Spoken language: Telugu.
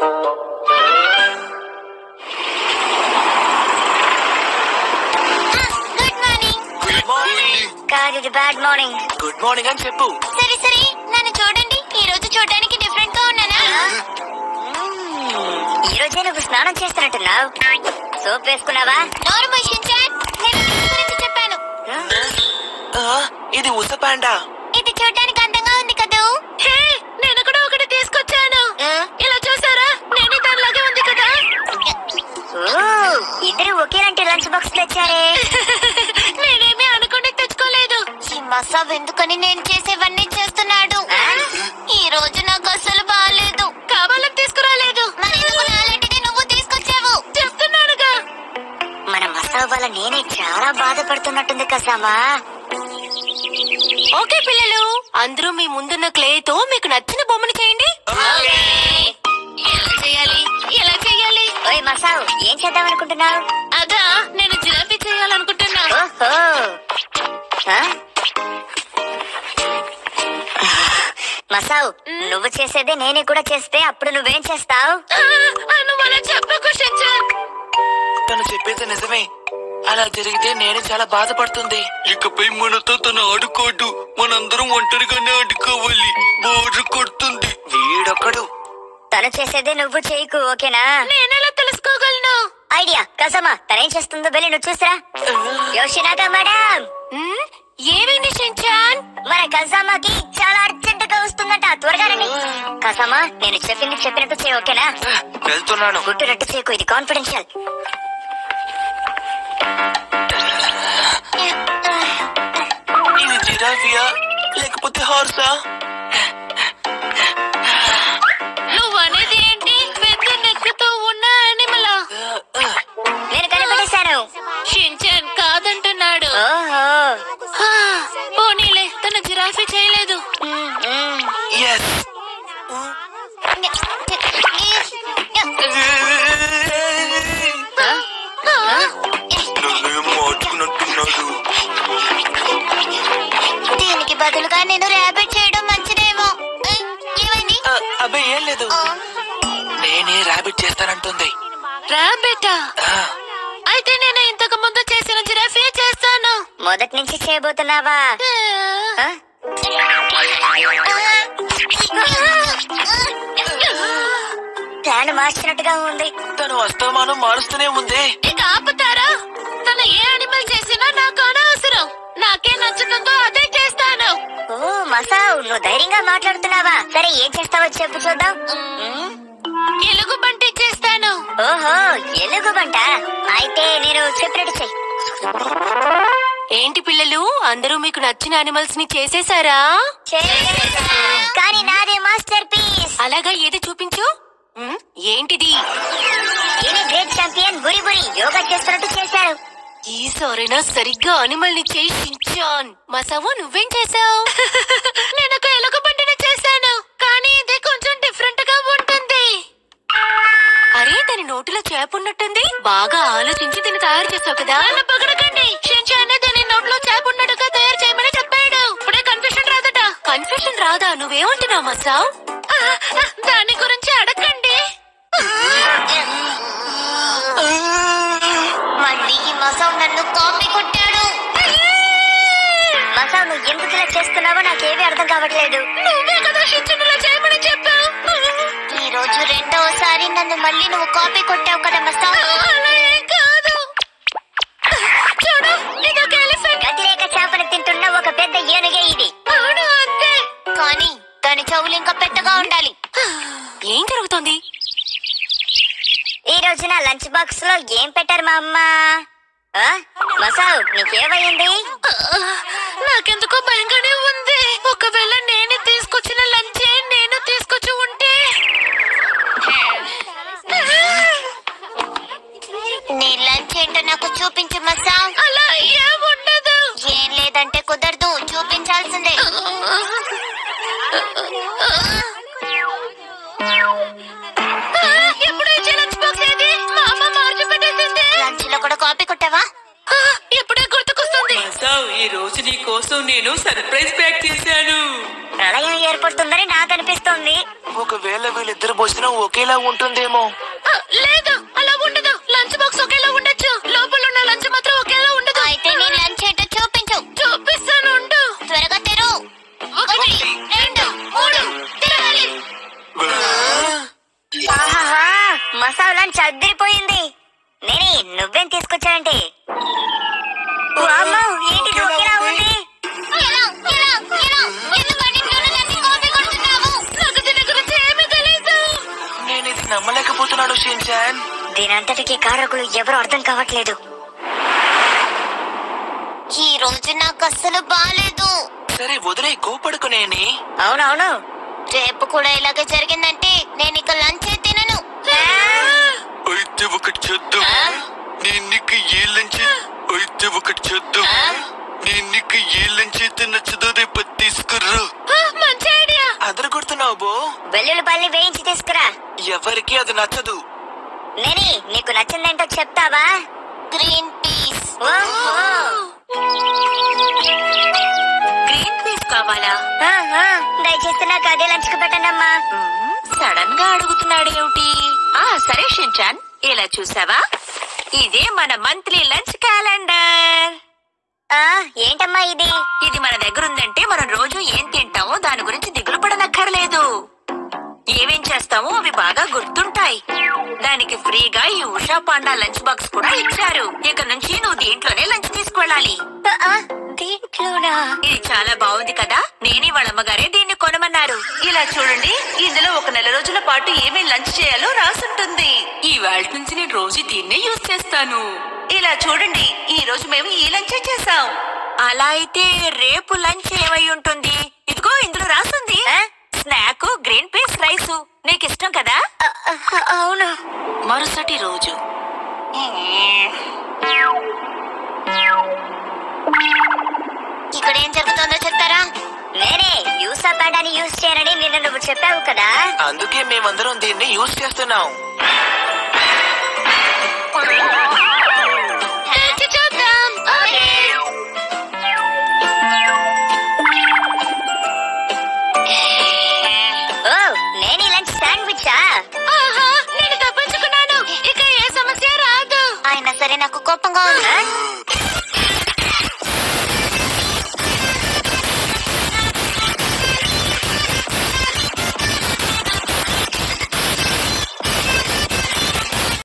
గుడ్ మార్నింగ్ గుడ్ మార్నింగ్ కాదు ఇది బ్యాడ్ మార్నింగ్ గుడ్ మార్నింగ్ అని చెప్పు సరే సరే నన్ను చూడండి ఈ రోజు చూడడానికి డిఫరెంట్ గా ఉన్నానా ఈ రోజే నువ్వు స్నానం చేస్తున్నట్టున్నావు సోప్ వేసుకున్నావా నోరు మూసించాన్. నేను నీ గురించి చెప్పాను ఆ, ఇది ఉస పాండా ఇది చూడడానికి అందంగా ఉంది కదూ నేను కూడా ఒకటి తీసుకొచ్చాను ఇలా చూసారా నేను దానిలాగే ఉంది కదా ఇద్దరు ఒకేలాంటి లంచ్ బాక్స్ తెచ్చారే నేనేమి అనుకుని తెచ్చుకోలేదు ఈ మసాబ్ ఎందుకని నేను చేసేవన్నీ చేస్తున్నాడు ఈ రోజు నాకు అసలు బాగాలేదు కావాలని తీసుకురాలేదు మరి ఎందుకు నాలాంటిది నువ్వు తీసుకొచ్చావు చెప్తున్నానుగా మన మసాబ్ వల్ల నేనే చాలా బాధపడుతున్నట్టుంది కసామా ఓకే పిల్లలు అందరూ మీ ముందున్న క్లేతో మీకు నచ్చిన బొమ్మను చేయండి ఎలా చేయాలి ఎలా చేయాలి ఓయ్ మసావ్ ఏం చేద్దాం అనుకుంటున్నావు అదా నేను జిలేబీ చేయాలనుకుంటున్నా ఓహో ఆ? మసావ్ నువ్వు చేసేదే నేనే కూడా చేస్తే అప్పుడు నువ్వేం చేస్తావు నువ్వు అలా చెప్పకు షించాన్. తను చెప్పేది నిజమే అలా జరిగితే నేను చాలా బాధపడుతుంది ఇకపై మనతో తను ఆడుకోడు మనందరం ఒంటరిగానే ఆడుకోవాలి బోర్డు కొడుతుంది వీడొక్కడు తను చేసేదే నువ్వు చేయకు ఓకేనా నేనెలా తెలుసుకోగలను ఐడియా కసమా తనేం చేస్తుందో వెళ్ళి నువ్వు చూసిరా యోషినాక మేడం ఉమ్, ఏమైంది షించాన్ మన కసామాకి చాలా అర్జెంట్ గా వస్తుందంట త్వరగా రండి కసామా నేను చెప్పింది చెప్పినట్టు చేయి ఓకేనా వెళ్తున్నాను గుట్టు రట్టు చేయకు ఇది కాన్ఫిడెన్షియల్ ఇది జిరాఫియా లేకపోతే హార్సా నువ్వు అనేది ఏంటి పెద్ద నెక్కుతో ఉన్న యానిమలా నేను కనిపెట్టేశాను షించాన్ కాదంటున్నాడు ఓహో హా, పోనీలే తన జిరాఫీ చేయలేదు ఎస్ నన్ను మార్చుకున్నట్టున్నాడు దీనికి బదులుగా నేను ర్యాబిట్ చేయడం మంచిదేమో ఏమైంది అబ్బాయి ఏం లేదు నేనే ర్యాబిట్ చేస్తానంటుంది రాబెటా ఆ, అయితే నేను ఇంతకు ముందు చేసిన జిరాఫీ చేస్తాను మొదటి నుంచి చేయబోతున్నావా ఆ? ప్లాన్ మార్చినట్టుగా ఉంది తను అస్తమానం మారుస్తూనే ఉంది ఇక ఆపుతారా తన ఏ అనిమల్ చేసినా నాకు అనవసరం నాకే నచ్చుతుందో అదే చేస్తాను ఓ మసావ్ నువ్వు ధైర్యంగా మాట్లాడుతున్నావా సరే ఏం చేస్తావో చెప్పు చూద్దాం ఎలుగు బంటి చేస్తాను ఓహో ఎలుగుబంట అయితే నేను చెప్పినట్టు చెయ్యి ఏంటి పిల్లలు అందరూ మీకు నచ్చిన అనిమల్స్ ని చేసేసారా చేసేసా. కానీ నాదే మాస్టర్ పీస్ అలాగా ఏది చూపించు ఉమ్, ఏంటిది ఈయన గ్రేట్ ఛాంపియన్ బురి బురి యోగా చేస్తున్నట్టు చేశారు ఈసారైనా సరిగ్గా అనిమల్ ని చేయించాన్ మసావు నువ్వేం చేసావు నేను ఒక ఎలుగు బంటిని చేశాను కానీ ఇది కొంచెం డిఫరెంట్ గా ఉంటుంది అరే దాని నోటిలో చేపున్నట్టుంది బాగా ఆలోచించి దీన్ని తయారు చేసావు కదా నన్ను పగడకండి షించానే దాని నోట్లో చేపున్నట్టుగా తయారు చేయమని చెప్పాడు ఇప్పుడే కన్ఫ్యూషన్ రాదట కన్ఫ్యూషన్ రాదా నువ్వేమంటున్నావు మసావ్ దాని గురించి అడగండి మళ్ళీ ఈ మసావ్ నన్ను కాపీ కొట్టాడు మసావ్ నువ్వు ఎందుకు ఇలా చేస్తున్నావో నాకేమీ అర్థం కావట్లేదు నువ్వే కదా షించనులా చేయమని చెప్పావు ఈ రోజు రెండవసారి నన్ను మళ్ళీ నువ్వు కాపీ కొట్టావు కదా మసావ్ అలా ఏం కాదు చూడు ఇదొక ఎలిఫెంట్ గతిరేక చేపను తింటున్న ఒక పెద్ద ఏనుగే ఇది అవును అంతే కానీ దాని చెవులు ఇంకా పెద్దగా ఉండాలి ఏం జరుగుతోంది ఈ రోజు నా లంచ్ బాక్స్ లో ఏం పెట్టారు మా అమ్మ ఆ? మసావ్ నీకేమైంది నాకెందుకో భయంగానే ఉంది ఒకవేళ నేను తీసుకొచ్చిన లంచే నేను తీసుకొచ్చి ఉంటే నీ లంచ్ ఏంటో నాకు చూపించు మసావ్ అలా ఏముండదు ఏం లేదంటే కుదరదు చూపించాల్సిందే ఎప్పుడు ఇచ్చే లంచ్ బాక్స్ ఏది మా అమ్మ మార్చి పెట్టేసింది లంచ్ లో కూడా కాపీ కొట్టావా ఆ, ఎప్పుడే గుర్తుకొస్తుంది మసావ్ ఈ రోజు నీ కోసం నేను సర్ప్రైజ్ ప్యాక్ చేశాను ప్రళయం ఏర్పడుతుందని నాకు అనిపిస్తోంది ఒకవేళ వీళ్ళిద్దరు భోజనం ఒకేలా ఉంటుందేమో ఆ, లేదు అలా ఉండదు లంచ్ బాక్స్ ఒకేలా ఉండొచ్చు లోపల ఉన్న లంచ్ మాత్రం ఒకేలా ఉండదు అయితే నీ లంచ్ ఏంటో చూపించు చూపిస్తాను ఉండు త్వరగా తెరు ఒకటి రెండు మూడు తిరగాలి ఆహాహా మసాలా లంచ్ అద్దరిపోయింది నేని నువ్వేం తీసుకొచ్చావంటే వామ్మో, ఏంటిది ఒకేలా ఉంది ఎలా, ఎలా, ఎలా? ఎందుకు అన్నింటిలోనూ నన్ను కాపీ కొడుతున్నావు? నాకు దీని గురించి ఏమీ తెలీదు నేను ఇది నమ్మలేకపోతున్నాను షించాన్ దీనంతటికి కారకులు ఎవరు అర్థం కావట్లేదు ఈ రోజు నాకు అస్సలు బాలేదు సరే వదిలే కోపడుకునేని అవునవును రేపు కూడా ఇలాగే జరిగిందంటే నేను ఇక లంచ్ తినను అయితే ఒకటి చేద్దాం నేను నీకు ఏ లంచ్ అయితే ఒకటి చేద్దాం నేను నీకు ఏ లంచ్ అయితే నచ్చదో రేపు తీసుకుర్రా ఆ, మంచి ఐడియా అదరు కొడుతున్నావు బో వెల్లుల్లిపల్లి వేయించి తీసుకురా ఎవరికి అది నచ్చదు నేని నీకు నచ్చిందేంటో చెప్తావా గ్రీన్ పీస్ గ్రీన్ పీస్ కావాలా దయచేసి నాకు అదే లంచ్ కు పెట్టండమ్మా సడన్ గా అడుగుతున్నాడు ఏమిటి ఆ సరే షించాన్ ఇలా చూసావా ఇదే మన మంత్లీ లంచ్ క్యాలెండర్ ఆ, ఏంటమ్మా ఇది ఇది మన దగ్గర ఉందంటే మనం రోజు ఏం తింటామో దాని గురించి దిగులు పడనక్కర్లేదు ఏమేం చేస్తామో అవి బాగా గుర్తుంటాయి దానికి ఫ్రీగా ఈ ఉషా పాండా లంచ్ బాక్స్ కూడా ఇచ్చారు ఇక నుంచి నువ్వు దీంట్లోనే లంచ్ తీసుకెళ్ళాలి ఆ, ఆ, దీంట్లోనా ఇది చాలా బాగుంది కదా నేనే వాళ్ళ అమ్మగారే దీన్ని కొనమన్నారు ఇలా చూడండి ఇందులో ఒక నెల రోజుల పాటు ఏమేం లంచ్ చేయాలో రాసుంటుంది ఈ వేళ నుంచి నేను రోజు దీన్నే యూజ్ చేస్తాను ఇలా చూడండి ఈ రోజు మేము ఈ లంచ్ చేసాం అలా అయితే రేపు లంచ్ ఏమై ఉంటుంది ఇదిగో ఇందులో రాసుంది స్నాక్ గ్రీన్ పీస్ రైస్ నీకు ఇష్టం కదా ఆ, ఆ, అవును మరుసటి రోజు ఇక్కడ ఏం జరుగుతుందో చెప్తారా నేనే యూస్ అపాడాన్ని యూస్ చేయనని నిన్న నువ్వు చెప్పావు కదా అందుకే మేమందరం దీన్ని యూజ్ చేస్తున్నాం తెచ్చి చూద్దాం ఓ నేను లంచ్ శాండ్విచా ఆహా నేను తప్పించుకున్నాను ఇక ఏ సమస్య రాదు అయినా సరే నాకు కోపంగా ఉంది